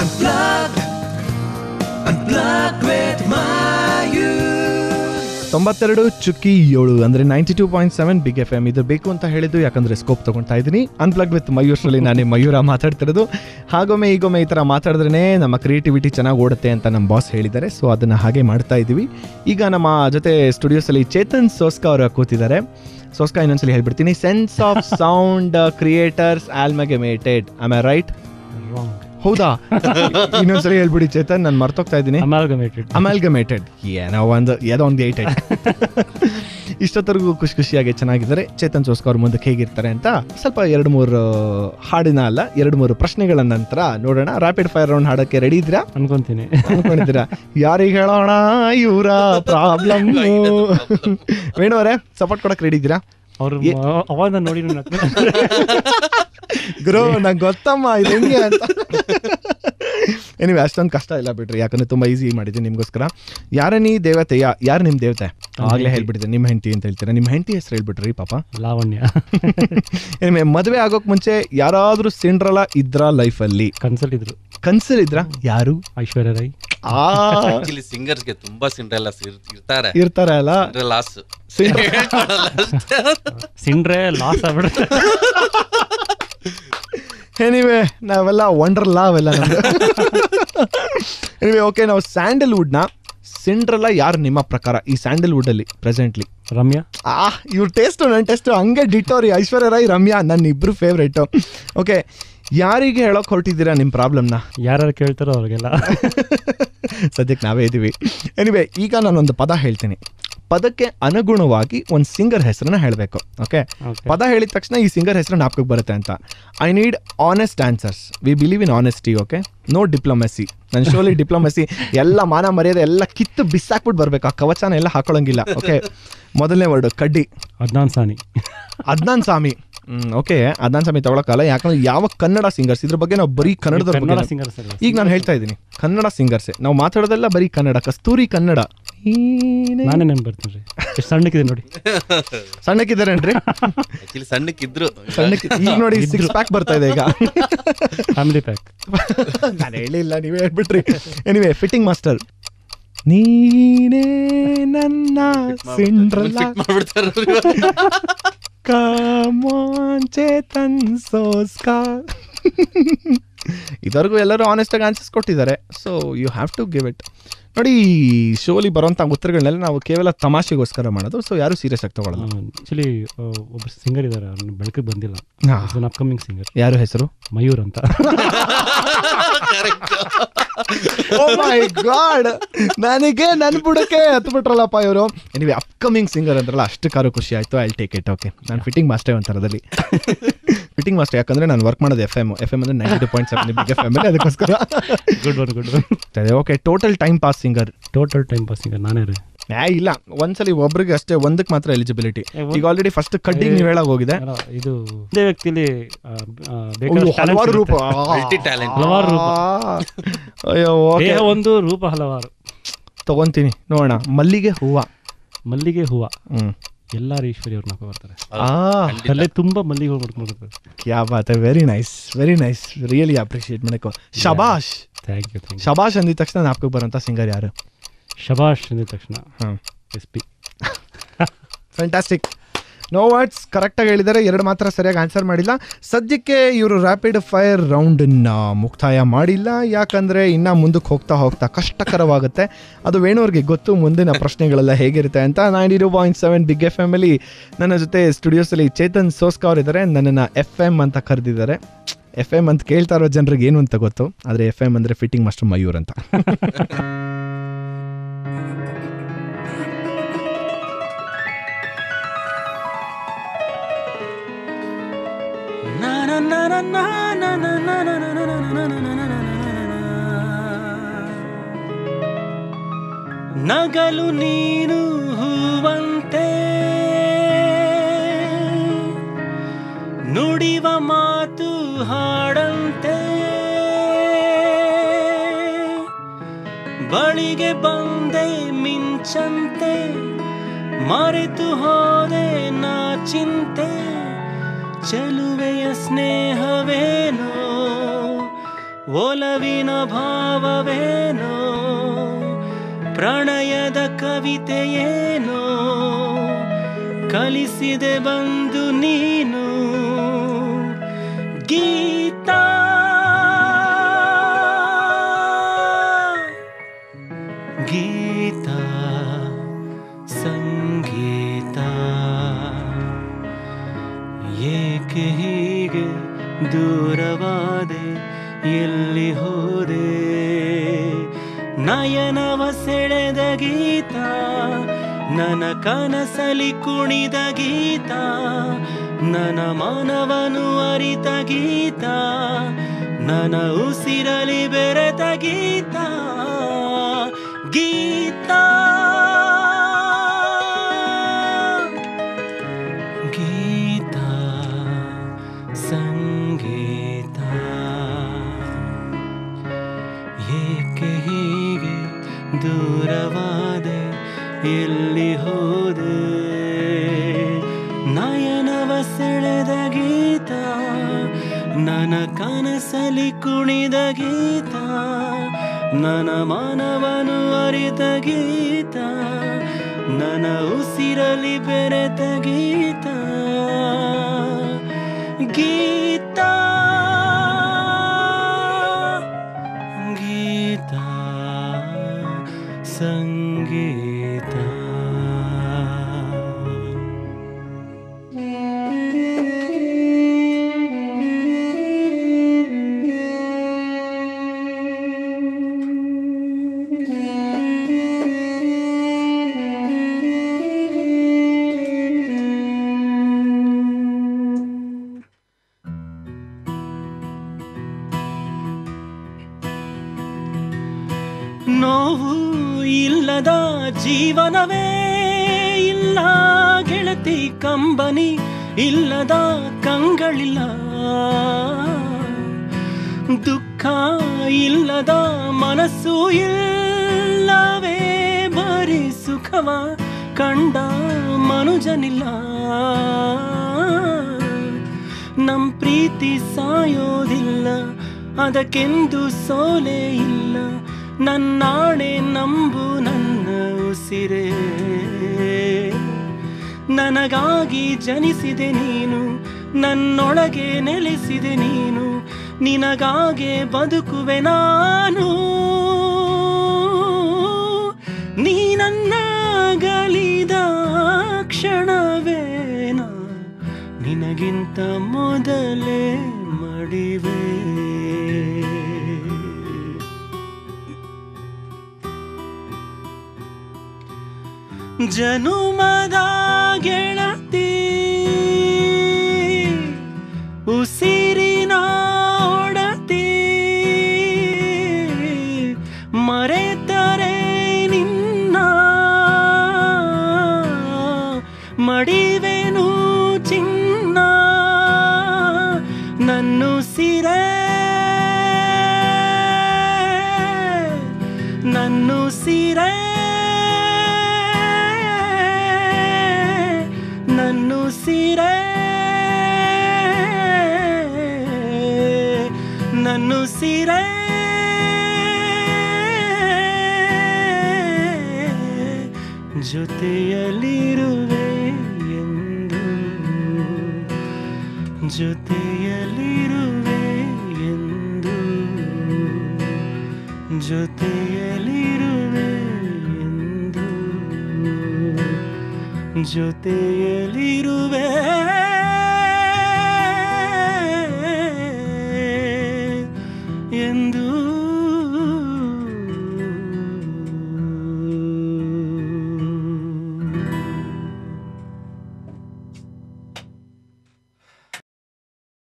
Unplugged, unplugged with Mayur. ತೊಂಬತ್ತೆರಡು ಚುಕ್ಕಿ ಏಳು ಅಂದ್ರೆ ninety two point seven big F M ಇದು ಬೇಕು ಅಂತ ಹೇಳಿದ್ದು ಯಾಕಂದ್ರೆ ಸ್ಕೋಪ್ ತಗೊಳ್ತಾ ಇದ್ದೀನಿ ಅನ್ಪ್ಲಗ್ ವಿತ್ ಮಯೂರ್ನಲ್ಲಿ ನಾನೇ ಮಯೂರ ಮಾತಾಡ್ತಿರೋದು ಹಾಗೊಮ್ಮೆ ಈಗೊಮ್ಮೆ ಈ ಥರ ಮಾತಾಡಿದ್ರೇ ನಮ್ಮ ಕ್ರಿಯೇಟಿವಿಟಿ ಚೆನ್ನಾಗಿ ಓಡುತ್ತೆ ಅಂತ ನಮ್ಮ ಬಾಸ್ ಹೇಳಿದ್ದಾರೆ ಸೊ ಅದನ್ನು ಹಾಗೆ ಮಾಡ್ತಾ ಇದ್ದೀವಿ ಈಗ ನಮ್ಮ ಜೊತೆ ಸ್ಟುಡಿಯೋಸಲ್ಲಿ ಚೇತನ್ ಸೋಸ್ಕಾ ಅವರು ಕೂತಿದ್ದಾರೆ ಸೋಸ್ಕಾ ಇನ್ನೊಂದ್ಸಲಿ ಹೇಳ್ಬಿಡ್ತೀನಿ sense of sound creators amalgamated I right wrong ಹೌದಾ ಇನ್ನೊಂದ್ಸಲಿ ಹೇಳ್ಬಿಡಿ ಚೇತನ್ ನಾನು ಮರ್ತೋಗ್ತಾ ಇದ್ದೀನಿ ಅಮಾಲ್ಗಮೇಟೆಡ್ ಅಮಾಲ್ಗಮೇಟೆಡ್ ಏನೋ ಒಂದು ಏನೋ ಒಂದು ಏಟ್ ಇಷ್ಟೊತ್ತರೆಗೂ ಖುಷಿ ಖುಷಿಯಾಗಿ ಚೆನ್ನಾಗಿದ್ದಾರೆ ಚೇತನ್ ಚೋಸ್ಕ ಅವ್ರ ಮುಂದಕ್ಕೆ ಹೇಗಿರ್ತಾರೆ ಅಂತ ಸ್ವಲ್ಪ ಎರಡು ಮೂರು ಹಾಡಿನ ಅಲ್ಲ ಎರಡು ಮೂರು ಪ್ರಶ್ನೆಗಳ ನಂತರ ನೋಡೋಣ ರ್ಯಾಪಿಡ್ ಫೈರ್ ರೌಂಡ್ ಹಾಡಕ್ಕೆ ರೆಡಿ ಇದ್ದೀರಾ ಅನ್ಕೊಂತೀನಿ ಅನ್ಕೊಂಡಿದ್ದೀರಾ ಯಾರಿಗೆ ಹೇಳೋಣ ಇವರ ಪ್ರಾಬ್ಲಮ್ ವೇಣು ಅವರೇ ಸಪೋರ್ಟ್ ಕೊಡಕ್ಕೆ ರೆಡಿ ಇದ್ದೀರಾ ಅವ್ರು ಏ- ಅವಾಗ ನೋಡಿ ಗುರು ನಂಗೆ ಗೊತ್ತಮ್ಮ ಇದು ಹೆಂಗೆ ಅಂತ ಏನಿವೆ ಅಷ್ಟೊಂದು ಕಷ್ಟ ಇಲ್ಲ ಬಿಡ್ರಿ ಯಾಕಂದ್ರೆ ತುಂಬಾ ಈಸಿ ಮಾಡಿದ್ದೀನಿ ನಿಮ್ಗೋಸ್ಕರ ಯಾರೇ ನೀ ದೇವತೆಯ ಯಾರು ನಿಮ್ಮ ದೇವತೆ ಆಗ್ಲೇ ಹೇಳ್ಬಿಟ್ಟಿದ್ದೆ ನಿಮ್ಮ ಹೆಂಡತಿ ಅಂತ ಹೇಳ್ತೀರಾ ನಿಮ್ಮ ಹೆಂಡತಿ ಹೆಸರು ಹೇಳ್ಬಿಟ್ರಿ ಪಾಪ ಲಾವಣ್ಯ ಏನಿವೆ ಮದುವೆ ಆಗೋಕ್ ಮುಂಚೆ ಯಾರಾದ್ರೂ ಸಿಂಡ್ರಲ ಇದ್ರ ಲೈಫಲ್ಲಿ ಕನ್ಸಲ್ಲಿದ್ರು ಕನ್ಸಲ್ಲಿದ್ರ ಯಾರು ಐಶ್ವರ್ಯ ರೈ ಆ ಆಕ್ಚುಲಿ ಸಿಂಗರ್ಸ್ಗೆ ತುಂಬಾ ಸಿಂಡ್ರೆಲ್ಲಾಸ್ ಇರ್ತಾರೆ ಇರ್ತಾರೆ ಅಲ್ಲ ಲಾಸ್ ಸಿಂಡ್ರೆ ಲಾಸ್ ಆಗ್ಬಿಡ್ರೆ ಎನಿವೆ ನಾವೆಲ್ಲ ವಂಡರ್ ಲಾ ಅವೆಲ್ಲ ನಮ್ದು ಎನಿವೆ ಓಕೆ ನಾವು ಸ್ಯಾಂಡಲ್ವುಡ್ನ ಸಿಂಡ್ರಲ್ಲ ಯಾರು ನಿಮ್ಮ ಪ್ರಕಾರ ಈ ಸ್ಯಾಂಡಲ್ವುಡ್ ಅಲ್ಲಿ ಪ್ರೆಸೆಂಟ್ಲಿ ರಮ್ಯಾ ಆ ಇವ್ರ ಟೇಸ್ಟು ನನ್ನ ಟೇಸ್ಟು ಹಂಗೆ ಡಿಟೋರಿ ಐಶ್ವರ್ಯ ರೈ ರಮ್ಯಾ ನನ್ನ ಇಬ್ರು ಫೇವ್ರೇಟು ಓಕೆ ಯಾರಿಗೆ ಹೇಳೋಕೆ ಹೊರಟಿದ್ದೀರಾ ನಿಮ್ಮ ಪ್ರಾಬ್ಲಮ್ನ ಯಾರು ಕೇಳ್ತಾರೋ ಅವ್ರಿಗೆಲ್ಲ ಸದ್ಯಕ್ಕೆ ನಾವೇ ಇದ್ದೀವಿ ಎನಿವೆ ಈಗ ನಾನೊಂದು ಪದ ಹೇಳ್ತೀನಿ ಪದಕ್ಕೆ ಅನುಗುಣವಾಗಿ ಒಂದು ಸಿಂಗರ್ ಹೆಸರನ್ನ ಹೇಳಬೇಕು ಓಕೆ Okay. ಪದ ಹೇಳಿದ ತಕ್ಷಣ ಈ ಸಿಂಗರ್ ಹೆಸರು ಜ್ಞಾಪಕಕ್ಕೆ ಬರುತ್ತೆ ಅಂತ I need honest answers we believe in honesty okay no diplomacy ನನ್ನ ಶೋಲಿ ಡಿಪ್ಲೊಮೆಸಿ ಎಲ್ಲ ಮಾನ ಮರ್ಯಾದೆ ಎಲ್ಲ ಕಿತ್ತು ಬಿಸಾಕ್ಬಿಟ್ಟು ಬರಬೇಕು ಆ ಕವಚನ ಎಲ್ಲ ಹಾಕೊಳ್ಳಂಗಿಲ್ಲ ಓಕೆ ಮೊದಲನೇ ವರ್ಡು ಕಡ್ಡಿ ಅದ್ನಾನ್ ಸಾನಿ ಅದ್ನಾನ್ ಸ್ವಾಮಿ ಹ್ಮ್ ಓಕೆ ಅದ್ನಾನ್ ಸ್ವಾಮಿ ತಗೊಳಕ್ಕಲ್ಲ ಯಾಕಂದ್ರೆ ಯಾವ ಕನ್ನಡ ಸಿಂಗರ್ಸ್ ಇದ್ರ ಬಗ್ಗೆ ನಾವು ಬರೀ ಕನ್ನಡದ ಕನ್ನಡ ಬಗ್ಗೆ ಸಿಂಗರ್ಸ್ ಅಲ್ಲ ಈಗ ನಾನು ಹೇಳ್ತಾ ಇದ್ದೀನಿ ಕನ್ನಡ ಸಿಂಗರ್ಸೇ ನಾವು ಮಾತಾಡೋದೆಲ್ಲ ಬರೀ ಕನ್ನಡ ಕಸ್ತೂರಿ ಕನ್ನಡ ನಾನೇ ನೆನ್ಪು ಬರ್ತೀನಿ ರೀ ಎಷ್ಟು ಸಣ್ಣಕ್ಕಿದೆ ನೋಡಿ ಸಣ್ಣಕ್ಕಿದ್ದಾರೇನ್ರಿ ಆಕ್ಚುಲಿ ಸಣ್ಣಕ್ಕಿದ್ರು ಸಣ್ಣಕ್ಕೆ ಈಗ ನೋಡಿ ಸಿಕ್ಸ್ ಪ್ಯಾಕ್ ಬರ್ತಾ ಇದೆ ಈಗ ಫ್ಯಾಮಿಲಿ ಪ್ಯಾಕ್ ನಾನು ಹೇಳಿಲ್ಲ ನೀವೇ ಹೇಳ್ಬಿಟ್ರಿ ಎನಿವೆ ಫಿಟ್ಟಿಂಗ್ ಮಾಸ್ಟರ್ ನೀನೇ ನನ್ನ ಸಿಂಡ್ರಲ್ಲ ಫಿಟ್ ಮಾಡ್ಬಿಡ್ತಾರೆ ಕಮಾನ್ ಚೇತನ್ ಸೋಸ್ಕಾ ಇದುವರೆಗೂ ಎಲ್ಲರೂ ಆನೆಸ್ಟಾಗಿ ಆನ್ಸರ್ಸ್ ಕೊಟ್ಟಿದ್ದಾರೆ so you have to give it ನೋಡಿ ಶೋಲಿ ಬರುವಂಥ ಉತ್ತರಗಳನ್ನೆಲ್ಲ ನಾವು ಕೇವಲ ತಮಾಷೆಗೋಸ್ಕರ ಮಾಡೋದು ಸೊ ಯಾರು ಸೀರಿಯಸ್ ಆಗಿ ತಗೊಳ್ಳಲ್ಲ ಆಕ್ಚುಲಿ ಒಬ್ಬ ಸಿಂಗರ್ ಇದ್ದಾರೆ ಅವ್ರನ್ನ ಬೆಳಕಿಗೆ ಬಂದಿಲ್ಲ ಹಾ. ಅಪ್ಕಮಿಂಗ್ ಸಿಂಗರ್ ಯಾರು ಹೆಸರು ಮಯೂರ್ ಅಂತ ಮೈ ಗಾಡ್ ನನಗೆ ನನ್ ಬುಡಕ್ಕೆ ಹತ್ತು ಬಿಟ್ರಲ್ಲಪ್ಪ ಇವರು ಎನಿವೆ ಅಪ್ಕಮಿಂಗ್ ಸಿಂಗರ್ ಅಂದ್ರಲ್ಲ ಅಷ್ಟು ಕಾರು ಖುಷಿ ಆಯ್ತು ಐ ಟೇಕ್ ಇಟ್ ಓಕೆ ನಾನು ಫಿಟ್ಟಿಂಗ್ ಮಾಸ್ಟರ್ ಒಂಥರದಲ್ಲಿ ಫಿಟ್ಟಿಂಗ್ ಮಾಸ್ಟರ್ ಯಾಕಂದ್ರೆ ನಾನು ವರ್ಕ್ ಮಾಡೋದು ಎಫ್ ಎಮ್ ಎಫ್ ಎಮ್ ಅಂದ್ರೆ ninety two point seven big F M ಅದಕ್ಕೋಸ್ಕರ good one good one okay total time pass singer total time pass singer ನಾನೇ ರೀ ಏ ಇಲ್ಲ ಒಂದ್ಸಲಿ ಒಬ್ರಿಗೆ ಅಷ್ಟೇ ಒಂದಕ್ಕೆ ಮಾತ್ರ ಎಲಿಜಿಬಿಲಿಟಿ ಏ, ಒಂದ್- ಈಗ ಆಲ್ರೆಡಿ ಫಸ್ಟ್ ಕಡ್ಡಿಗೆ ನೀವು ಹೇಳಕ್ ಹೋಗಿದೆ ಅಲ್ಲ, ಇದು ಒಂದೇ ವ್ಯಕ್ತಿಲಿ ಆ, ಆ, ಬೇಕಾದ ಅಯ್ಯೋ, talents ಹಲವಾರು ರೂಪ ಇರುತ್ತೆ. ಮಲ್ಟಿ ಟ್ಯಾಲೆಂಟ್ ಹಲವಾರು ರೂಪ. ಅಯ್ಯೋ ಓಕೆ ದೇಹ ಒಂದು ರೂಪ ಹಲವಾರು ತಗೊಂತೀನಿ ನೋಡೋಣ ಮಲ್ಲಿಗೆ ಹೂವ ಮಲ್ಲಿಗೆ ಹೂವ ಹ್ಮ್ ಎಲ್ಲಾರು ಈಶ್ವರಿ ಅವ್ರನ್ನ ಹಾಕೋ ಬರ್ತಾರೆ ಆ ಅಲ್ಲೇ ತುಂಬಾ ಮಲ್ಲಿಗೆ ಹೂವು ಮಾಡ್ಕೊಂಡು ಬರ್ತಾರೆ ಕ್ಯಾ ಬಾತ್ very nice very nice really appreciate ಮಾಡಬೇಕು ಶಬಾಷ್ ಥ್ಯಾಂಕ್ ಯು ಥ್ಯಾಂಕ್ ಯು ಶಬಾಷ್ ಅಂದಿದ ತಕ್ಷಣ ನಾಪ್ಕಕ್ಕೆ ಬರೋಂಥ ಸಿಂಗರ್ ಯಾರು ಶಬಾಷ್ ಅಂದಿದ ತಕ್ಷಣ ಹಾಂ S P fantastic no words ಕರೆಕ್ಟಾಗಿ ಹೇಳಿದ್ದಾರೆ ಎರಡು ಮಾತ್ರ ಸರಿಯಾಗಿ ಆನ್ಸರ್ ಮಾಡಿಲ್ಲ ಸದ್ಯಕ್ಕೆ ಇವರು ರ್ಯಾಪಿಡ್ ಫೈರ್ ರೌಂಡನ್ನು ಮುಕ್ತಾಯ ಮಾಡಿಲ್ಲ ಯಾಕಂದರೆ ಇನ್ನು ಮುಂದಕ್ಕೆ ಹೋಗ್ತಾ ಹೋಗ್ತಾ ಕಷ್ಟಕರವಾಗುತ್ತೆ ಅದು ವೇಣುವ್ರಿಗೆ ಗೊತ್ತು ಮುಂದಿನ ಪ್ರಶ್ನೆಗಳೆಲ್ಲ ಹೇಗಿರುತ್ತೆ ಅಂತ ninety two point seven big F ಎಮ್ಮಲ್ಲಿ ನನ್ನ ಜೊತೆ ಸ್ಟುಡಿಯೋಸಲ್ಲಿ ಚೇತನ್ ಸೋಸ್ಕಾ ಅವರಿದ್ದಾರೆ ನನ್ನನ್ನು ಎಫ್ ಎಮ್ ಅಂತ ಕರೆದಿದ್ದಾರೆ ಎಫ್ ಎಮ್ ಅಂತ ಕೇಳ್ತಾ ಇರೋ ಜನರಿಗೆ ಏನು ಅಂತ ಗೊತ್ತು ಆದರೆ ಎಫ್ ಎಮ್ ಅಂದರೆ ಫಿಟ್ಟಿಂಗ್ ಮಾಸ್ಟರ್ ಮಯೂರ್ ಅಂತ ನಗಲು ನೀನು ಹೂವಂತೆ ನುಡಿವ ಮಾತು ಹಾಡಂತೆ ಬಳಿಗೆ ಬಂದೆ ಮಿಂಚಂತೆ ಮರೆತು ಹೋದೆ ನಾ ಚಿಂತೆ ಚೆಲುವೆಯ ಸ್ನೇಹವೇನೋ ಒಲವಿನ ಭಾವವೇನೋ ಪ್ರಣಯದ ಕವಿತೆಯೇನೋ ಕಲಿಸಿದೆ ಬಂದು ನೀನು ಗೀತಾ ಗೀತಾ ಸಂಗೀತ ಏಕೆ ಹೀಗೆ ದೂರವಾದೆ ಎಲ್ಲಿ ಹೋದೆ ನಯನವ ಸೆಳೆದ ಗೀತ ನನ್ನ ಕನಸಲಿ ಕುಣಿದ ಗೀತ ನನ್ನ ಮನವನು ಅರಿತ ಗೀತ ನನ್ನ ಉಸಿರಲಿ ಬೆರೆತ ಗೀತ ಗೀತ ಗೀತ ಸಂಗೀತ ಏಕೆ ಹೀಗೆ ದೂರವಾದೆ ಎಲ್ಲಿ ಹೋದೆ ನಯನವ ಸೆಳೆದ ಗೀತ ನನ್ನ ಕನಸಲಿ ಕುಣಿದ ಗೀತ ನನ್ನ ಮನವನು ಅರಿತ ಗೀತ ನನ್ನ ಉಸಿರಲಿ ಬೆರೆತ ಗೀತ ಗೀತ ಗೀತ ಸಂಗೀತ ನೋವು ಇಲ್ಲದ ಜೀವನವೇ ಇಲ್ಲ ಗೆಳತಿ ಕಂಬನಿ ಇಲ್ಲದ ಕಂಗಳಿಲ್ಲ ದುಃಖ ಇಲ್ಲದ ಮನಸ್ಸು ಇಲ್ಲವೇ ಬರೀ ಸುಖವ ಕಂಡ ಮನುಜನಿಲ್ಲ ನಮ್ ಪ್ರೀತಿ ಸಾಯೋದಿಲ್ಲ ಅದಕ್ಕೆಂದು ಸೋಲೆ ಇಲ್ಲ ನನ್ನಾಣೆ ನಂಬು ನನ್ನ ಉಸಿರೇ ನನಗಾಗಿ ಜನಿಸಿದೆ ನೀನು ನನ್ನೊಳಗೆ ನೆಲೆಸಿದೆ ನೀನು ನಿನಗಾಗೆ ಬದುಕುವೆ ನಾನು ನೀ ನನ್ನ ಗಲಿದ ಕ್ಷಣವೇನ ನಿನಗಿಂತ ಮೊದಲೇ ಮಡಿವೆ ಜನುಮದ ಗೆಳತಿ ಉಸಿರಿನ ಒಡತಿ ಮರೆತರೆ ನಿನ್ನ ಮಡಿವೆನು ಚಿನ್ನ ನನ್ನುಸಿರೇ ನನ್ನುಸಿರೇ ನನ್ನುಸಿರೇ ನನ್ನುಸಿರೇ ಜೊತೆಯಲ್ಲಿರುವೆ ಎಂದು ಜೊತೆಯಲ್ಲಿರುವೆ ಎಂದು ಜೊತೆಯಲ್ಲಿರುವೆ ಎಂದು ಜೊತೆಯಲ್ಲಿರುವೆ